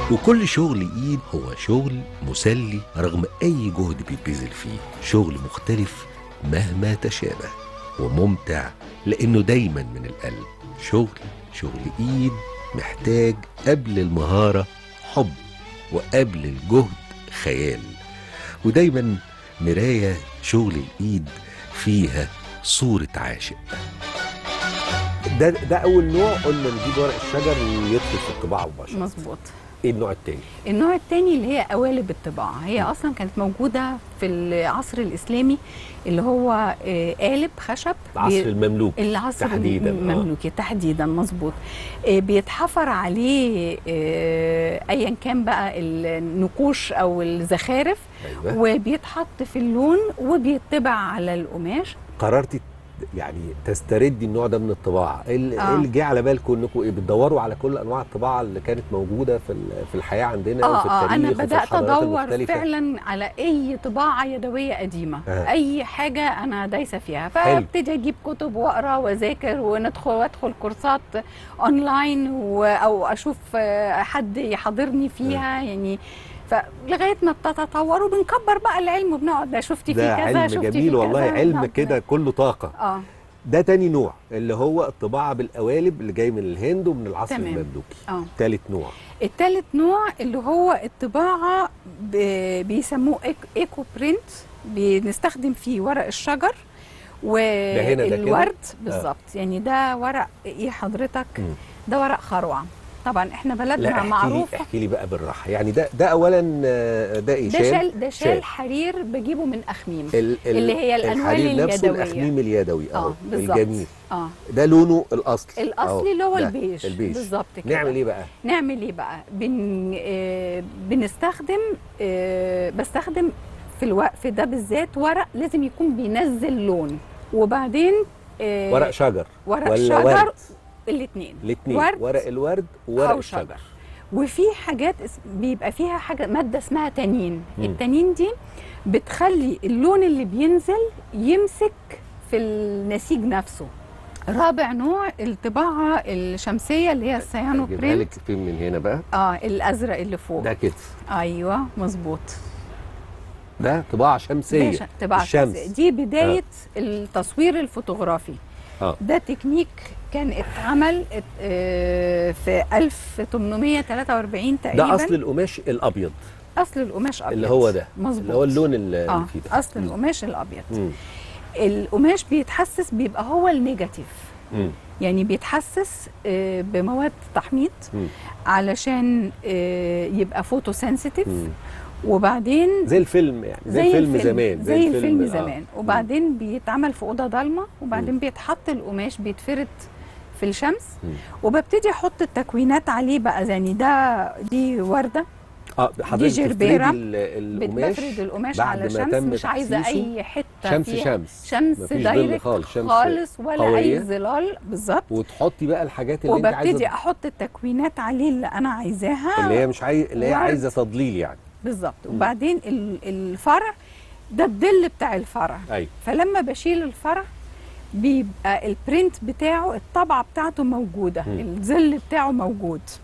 وكل شغل ايد هو شغل مسلي رغم اي جهد بيتبذل فيه شغل مختلف مهما تشابه وممتع لانه دايما من القلب شغل شغل ايد محتاج قبل المهارة حب وقبل الجهد خيال ودايما مراية شغل الايد فيها صورة عاشق ده ده اول نوع قلنا نجيب ورق الشجر ويدخل في الطباعه مباشره مظبوط ايه النوع التاني النوع الثاني اللي هي قوالب الطباعة هي أصلا كانت موجودة في العصر الإسلامي اللي هو آه، قالب خشب العصر بي- المملوكي العصر تحديداً، آه. المملوكي تحديدا مظبوط آه، بيتحفر عليه آه، ايا كان بقى النقوش او الزخارف ايوه وبيتحط في اللون وبيطبع على القماش قررتي يعني تستردي النوع ده من الطباعه ايه اللي آه. إيه اللي جه على بالكم انكم ايه بتدوروا على كل انواع الطباعه اللي كانت موجوده في ال- في الحياه عندنا اه وفي اه التاريخ انا وفي بدات الحضارات ادور المختلفة؟ فعلا على اي طباعه يدويه قديمه آه. اي حاجه انا دايسه فيها حلو. فابتدي اجيب كتب واقرا واذاكر وندخل وادخل كورسات اونلاين و- او اشوف آه، حد يحاضرني فيها يعني فلغايه ما بتتطور وبنكبر بقى العلم وبنقعد ده شفتي ده فيه كذا علم شفتي جميل فيه والله كذا علم نقعد- كده كله طاقه اه ده تاني نوع اللي هو الطباعه بالقوالب اللي جاي من الهند ومن العصر تمام. المملوكي اه تالت نوع التالت نوع اللي هو الطباعة ب- بيسموه إيك- ايكو برينت بنستخدم فيه ورق الشجر هنا ده كده؟ والورد بالظبط يعني ده ورق ايه حضرتك مم. ده ورق خروع طبعا احنا لا بلدنا احكي لي معروفة احكي لي بقى بالراحه يعني ده ده اولا آه، ده ايه ده شال شال ده شال شال. حرير بجيبه من اخميم ال- ال- اللي هي الألوان الحرير نفسه اليدوية. الاخميم اليدوي اه اه بالظبط الجميل اه ده لونه الاصلي الاصلي اللي هو ده البيج البيج بالظبط كده نعمل ايه بقى نعمل ايه بقى بن آه بنستخدم آه بستخدم في الوقف ده بالذات ورق لازم يكون بينزل لون وبعدين آه ورق شجر ورق ولا شجر ورد الاثنين الاثنين ورد ورق الورد وورق أو الشجر شجر. وفي حاجات اس- بيبقى فيها حاجه ماده اسمها تانين مم. التانين دي بتخلي اللون اللي بينزل يمسك في النسيج نفسه رابع نوع الطباعه الشمسيه اللي هي السيانو اجيبها برينت لك فين من هنا بقى اه الازرق اللي فوق ده كده ايوه مظبوط ده طباعه شمسيه ده ش- طباعة الشمس. شمسية. دي بدايه التصوير الفوتوغرافي اه ده تكنيك كان اتعمل ات- آه، في 1843 تقريبا ده اصل القماش الابيض اصل القماش ابيض اللي هو ده مظبوط اللي هو اللون اللي اه فيه ده اصل مم. القماش الابيض مم. القماش بيتحسس بيبقى هو النيجاتيف مم. يعني بيتحسس آه، بمواد تحميض مم. علشان آه، يبقى فوتو سنسيتيف مم. وبعدين زي الفيلم يعني زي, الفيلم زمان زي الفيلم آه. زمان وبعدين بيتعمل في اوضه ضلمه وبعدين بيتحط القماش بيتفرد في الشمس مم. وببتدي احط التكوينات عليه بقى يعني ده دي ورده اه حضرتك جربيرة. بتفردي ال- القماش بفرد القماش بعد على ما شمس تم مش عايزه تحسيسه. اي حته شمس فيها شمس شمس مفيش ظل دايركت خالص، شمس خالص ولا قوية. اي ظلال بالظبط وتحطي بقى الحاجات اللي انت وببتدي عايزه احط التكوينات عليه اللي انا عايزاها اللي هي مش عايز اللي هي ورد. عايزه تضليل يعني بالظبط وبعدين ال- الفرع ده الظل بتاع الفرع ايوه فلما بشيل الفرع بيبقى البرنت بتاعه الطبعه بتاعته موجوده مم. الظل بتاعه موجود